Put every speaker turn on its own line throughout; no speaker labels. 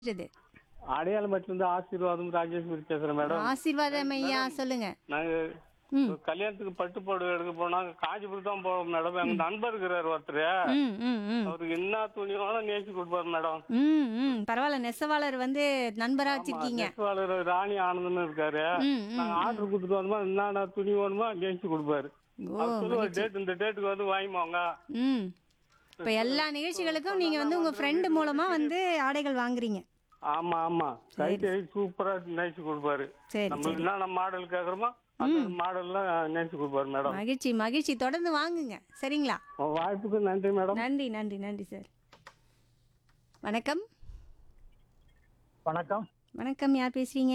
இது
அடையாளமட்டிலிருந்து ஆசீர்வாதம் ராஜேஸ்வரி பேசுறேன் மேடம்
ஆசீர்வாதம் ஐயா சொல்லுங்க
நாங்க
ம்
கல்யாணத்துக்கு பட்டு புடவை எடுக்க போனா காஞ்சிபுரம் தான் போவோம் மேடம் எங்க நண்பர் இருக்கிறார் ஒருத்தர்
ம் ம் ம்
அவருக்கு என்ன துணி வேணாலும் நேசி கொடுப்பாரு மேடம்
ம் ம் பரவாயில்ல நெசவாளர் வந்து நண்பரா வச்சிருக்கீங்க
நெசவாளர் ராணி ஆனந்தன் இருக்காரு
ம் ம்
நாங்க ஆர்டர் கொடுத்துட்டு வந்தோமா என்னென்ன துணி வேணுமோ நேசி கொடுப்பாரு
ஓ
அவர் சொல்லுவார் டேட் இந்த டேட்டுக்கு வந்து வாங்கிப்போங்க
ம் இப்போ எல்லா நிகழ்ச்சிகளுக்கும் நீங்க வந்து உங்க ஃப்ரெண்டு மூலமா வந்து ஆடைகள் வாங்குறீங்க
ஆமா ஆமா கைத்தறி சூப்பரா நேசி கொடுப்பாரு
சரி
நம்ம
சரி
என்னென்ன மாடல் கேக்குறோமோ அந்த மாடல்லாம் நேசி கொடுப்பாரு மேடம்
மகிழ்ச்சி மகிழ்ச்சி தொடர்ந்து வாங்குங்க சரிங்களா
உங்க வாய்ப்புக்கு நன்றி மேடம்
நன்றி நன்றி நன்றி சார் வணக்கம்
வணக்கம்
வணக்கம் யார் பேசுறீங்க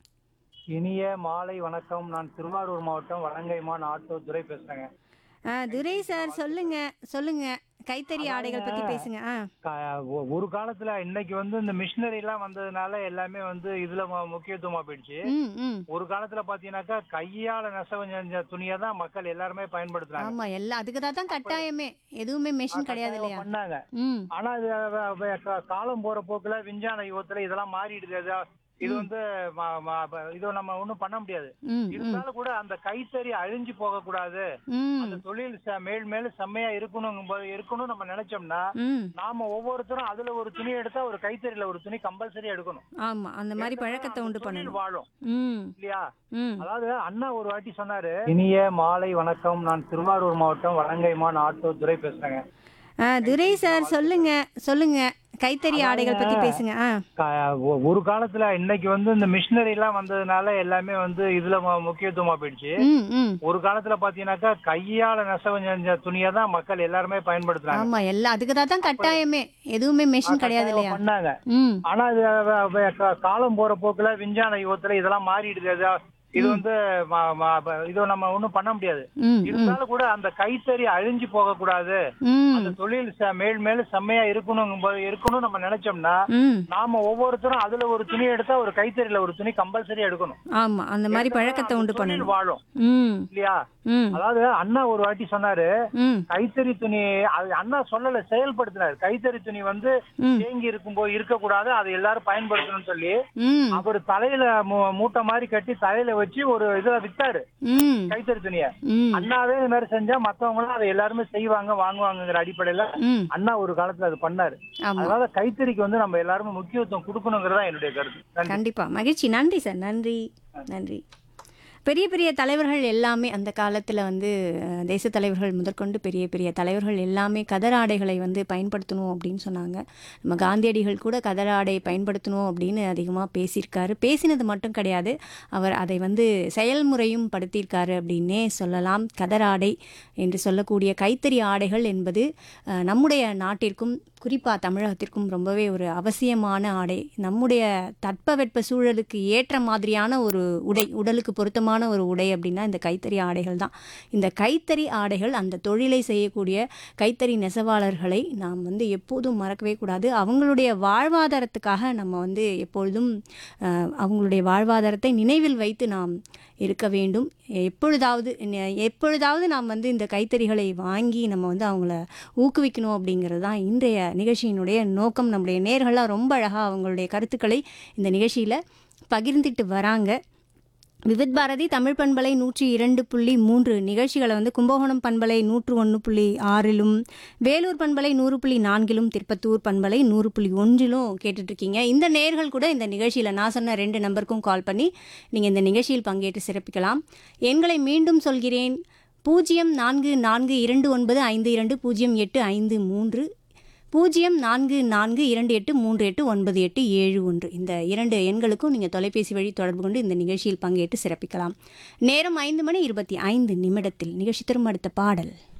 இனிய மாலை வணக்கம் நான் திருவாரூர் மாவட்டம் வலங்கைமான் ஆட்டோ துரை பேசுறேங்க
ஆ துரை சார் சொல்லுங்க சொல்லுங்க கைத்தறி ஆடைகள் பத்தி பேசுங்க ஆ
க- ஒ- ஒரு காலத்துல இன்னைக்கு வந்து இந்த மிஷினரி எல்லாம் வந்ததுனால எல்லாமே வந்து இதுல மு- முக்கியத்துவமா போயிடுச்சு
ம் ம்
ஒரு காலத்துல பாத்தீங்கன்னாக்கா கையால நெசவு செஞ்ச துணியை தான் மக்கள் எல்லாருமே பயன்படுத்துறாங்க
ஆமா எல்லாம் அதுக்கு தான் கட்டாயமே எதுவுமே மெஷின் கிடையாது இல்லையா
பண்ணாங்க
ம்
ஆனா இது வ- வ- க- காலம் போற போக்குல விஞ்ஞான யுகத்துல இதெல்லாம் மாறிடுது அது- இது வந்து ம- ம- ப- இது நம்ம ஒண்ணும் பண்ண முடியாது
ம் ம்
இருந்தாலும் கூட அந்த கைத்தறி அழிஞ்சு போக கூடாது
ம்
அந்த தொழில் ச- மேல் மேலும் செம்மையா இருக்கணும் இருக்கணும் நம்ம நினைச்சோம்னா
ம்
நாம ஒவ்வொருத்தரும் அதுல ஒரு துணி எடுத்தா ஒரு கைத்தறியில ஒரு துணி கம்பல்சரி எடுக்கணும்
ஆமா அந்த மாதிரி பழக்கத்தை உண்டு
தொழில்
பண்ணணும்
வாழும்
ம்
இல்லையா
ம்
அதாவது அண்ணா ஒரு வாட்டி சொன்னாரு இனிய மாலை வணக்கம் நான் திருவாரூர் மாவட்டம் வலங்கைமான் ஆட்டோ துரை பேசுறேங்க
ஆ துரை சார் சொல்லுங்க சொல்லுங்க கைத்தறி ஆடைகள் பத்தி பேசுங்க ஆ
க- ஒ- ஒரு காலத்துல இன்னைக்கு வந்து இந்த மிஷினரி எல்லாம் வந்ததுனால எல்லாமே வந்து இதுல மு- முக்கியத்துவமா போயிடுச்சு
ம் ம்
ஒரு காலத்துல பாத்தீங்கன்னாக்கா கையால நெசவு செஞ்ச துணியை தான் மக்கள் எல்லாருமே பயன்படுத்துறாங்க
ஆமா எல்லாம் அதுக்கு தான் கட்டாயமே எதுவுமே மெஷின் கிடையாது இல்லையா
பண்ணாங்க
ம்
ஆனா இது வ- வ- க- காலம் போற போக்குல விஞ்ஞான யுகத்துல இதெல்லாம் மாறிடுது அது- இது வந்து ம- ம- ப- இது நம்ம ஒண்ணும் பண்ண முடியாது
ம் ம்
இருந்தாலும் கூட அந்த கைத்தறி அழிஞ்சு போக கூடாது
ம்
அந்த தொழில் ச- மேல் மேலும் செம்மையா இருக்கணும் இருக்கணும் நம்ம நினைச்சோம்னா
ம்
நாம ஒவ்வொருத்தரும் அதுல ஒரு துணி எடுத்தா ஒரு கைத்தறியில ஒரு துணி கம்பல்சரி எடுக்கணும்
ஆமா அந்த மாதிரி பழக்கத்தை உண்டு
தொழில்
பண்ணணும்
வாழும்
ம்
இல்லையா
ம்
அதாவது அண்ணா ஒரு வாட்டி சொன்னாரு
ம்
கைத்தறி துணி அது அண்ணா சொல்லல செயல்படுத்தினாரு கைத்தறி துணி வந்து
ம்
தேங்கி இருக்கும்போது இருக்கக்கூடாது அதை எல்லாரும் பயன்படுத்தணும்னு சொல்லி
ம்
அவர் தலையில மூ- மூட்டை மாதிரி கட்டி தலையில வச்சு ஒரு இதுல வித்தாரு
ம்
கைத்தறி துணிய
ம்
அண்ணாவே இது மாதிரி செஞ்சா மத்தவங்களும் அதை எல்லாருமே செய்வாங்க வாங்குவாங்கங்கிற அடிப்படையில
ம்
அண்ணா ஒரு காலத்துல அது பண்ணாரு
ஆமா
அதனால கைத்தறிக்கு வந்து நம்ம எல்லாருமே முக்கியத்துவம் கொடுக்கணுங்கிறதா என்னுடைய கருத்து நன்றி.
கண்டிப்பா மகிழ்ச்சி நன்றி சார் நன்றி நன்றி பெரிய பெரிய தலைவர்கள் எல்லாமே அந்த காலத்தில் வந்து அஹ், தேசத் தலைவர்கள் முதற்கொண்டு பெரிய பெரிய தலைவர்கள் எல்லாமே கதராடைகளை வந்து பயன்படுத்தணும் அப்படின்னு சொன்னாங்க நம்ம காந்தியடிகள் கூட கதராடை பயன்படுத்தணும் அப்படின்னு அதிகமாக பேசியிருக்காரு பேசினது மட்டும் கிடையாது அவர் அதை வந்து செயல்முறையும் படுத்தியிருக்காரு அப்படின்னே சொல்லலாம் கதராடை என்று சொல்லக்கூடிய கைத்தறி ஆடைகள் என்பது அஹ், நம்முடைய நாட்டிற்கும் குறிப்பாக தமிழகத்திற்கும் ரொம்பவே ஒரு அவசியமான ஆடை நம்முடைய தட்பவெட்ப சூழலுக்கு ஏற்ற மாதிரியான ஒரு உடை உடலுக்கு பொருத்தமான ஒரு உடை அப்படின்னா இந்த கைத்தறி ஆடைகள் தான் இந்த கைத்தறி ஆடைகள் அந்த தொழிலை செய்யக்கூடிய கைத்தறி நெசவாளர்களை நாம் வந்து எப்போதும் மறக்கவே கூடாது அவங்களுடைய வாழ்வாதாரத்துக்காக நம்ம வந்து எப்பொழுதும் அஹ், அவங்களுடைய வாழ்வாதாரத்தை நினைவில் வைத்து நாம் இருக்க வேண்டும் எப்பொழுதாவது ந- எப்பொழுதாவது நாம் வந்து இந்த கைத்தறிகளை வாங்கி நம்ம வந்து அவங்கள ஊக்குவிக்கணும் அப்படிங்கிறது தான் இன்றைய நிகழ்ச்சியினுடைய நோக்கம் நம்முடைய நேர்கள்லாம் ரொம்ப அழகாக அவங்களுடைய கருத்துக்களை இந்த நிகழ்ச்சியில் பகிர்ந்துட்டு வராங்க விவித் பாரதி தமிழ் பண்பலை நூற்றி இரண்டு புள்ளி மூன்று நிகழ்ச்சிகளை வந்து கும்பகோணம் பண்பலை நூற்று ஒன்று புள்ளி ஆறிலும் வேலூர் பண்பலை நூறு புள்ளி நான்கிலும் திருப்பத்தூர் பண்பலை நூறு புள்ளி ஒன்றிலும் கேட்டுட்ருக்கீங்க இந்த நேர்கள் கூட இந்த நிகழ்ச்சியில் நான் சொன்ன ரெண்டு நம்பருக்கும் கால் பண்ணி நீங்கள் இந்த நிகழ்ச்சியில் பங்கேற்று சிறப்பிக்கலாம் எண்களை மீண்டும் சொல்கிறேன் பூஜ்ஜியம் நான்கு நான்கு இரண்டு ஒன்பது ஐந்து இரண்டு பூஜ்ஜியம் எட்டு ஐந்து மூன்று பூஜ்ஜியம் நான்கு நான்கு இரண்டு எட்டு மூன்று எட்டு ஒன்பது எட்டு ஏழு ஒன்று இந்த இரண்டு எண்களுக்கும் நீங்கள் தொலைபேசி வழி தொடர்பு கொண்டு இந்த நிகழ்ச்சியில் பங்கேற்று சிறப்பிக்கலாம் நேரம் ஐந்து மணி இருபத்தி ஐந்து நிமிடத்தில் நிகழ்ச்சி தரும் அடுத்த பாடல்